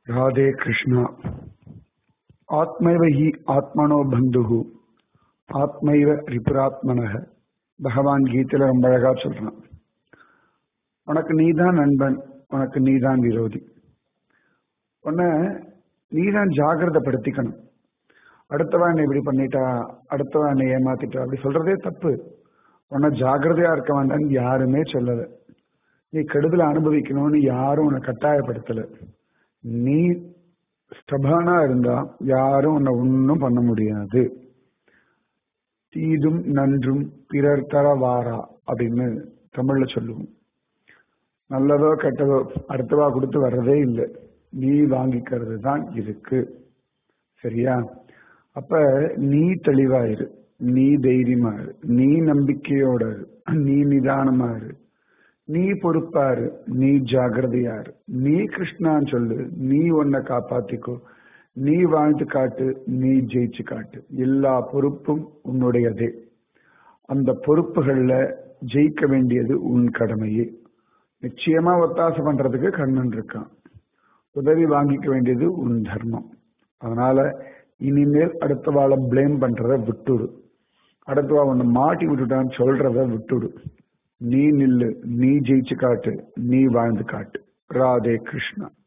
ராதே கிருஷ்ணா ஆத்மைவ ஹி ஆத்மனோ பந்துகு ஆத்மைவ ரிபுராத்மனக பகவான் கீதையில ரொம்ப அழகா சொல்றான் உனக்கு நீதான் நண்பன் உனக்கு நீதான் விரோதி உன்னை நீதான் ஜாகிரதப்படுத்திக்கணும் அடுத்தவன் என்னை இப்படி பண்ணிட்டா அடுத்தவன் என்னை ஏமாத்திட்டா அப்படி சொல்றதே தப்பு உன்னை ஜாகிரதையா இருக்க வேண்டாம்னு யாருமே சொல்லல நீ கெடுதலை அனுபவிக்கணும்னு யாரும் உன்னை கட்டாயப்படுத்தல நீ ஸ்டபானா இருந்தா யாரும் உன்னை ஒன்றும் பண்ண முடியாது தீதும் நன்றும் பிறர் தர வாரா அப்படின்னு தமிழ்ல சொல்லுவோம் நல்லதோ கெட்டதோ அடுத்தவா கொடுத்து வர்றதே இல்லை நீ வாங்கிக்கிறது தான் இருக்கு சரியா அப்ப நீ தெளிவாயிரு நீ தைரியமா இரு நீ நம்பிக்கையோட இரு நீ நிதானமா இரு நீ பொறுப்பாரு நீ ஜாகிரதையாரு நீ கிருஷ்ணான்னு சொல்லு நீ உன்னை காப்பாத்திக்கோ நீ வாழ்ந்து காட்டு நீ ஜெயிச்சு காட்டு எல்லா பொறுப்பும் உன்னுடையதே அந்த பொறுப்புகள்ல ஜெயிக்க வேண்டியது உன் கடமையே நிச்சயமா ஒத்தாசை பண்றதுக்கு கண்ணன் இருக்கான் உதவி வாங்கிக்க வேண்டியது உன் தர்மம் அதனால இனிமேல் அடுத்தவாளை பிளேம் பண்றத விட்டுடு அடுத்தவா உன்னை மாட்டி விட்டுட்டான்னு சொல்றத விட்டுடு நீ நில்லு நீ ஜெயிச்சு காட்டு நீ வாழ்ந்து காட்டு ராதே கிருஷ்ணா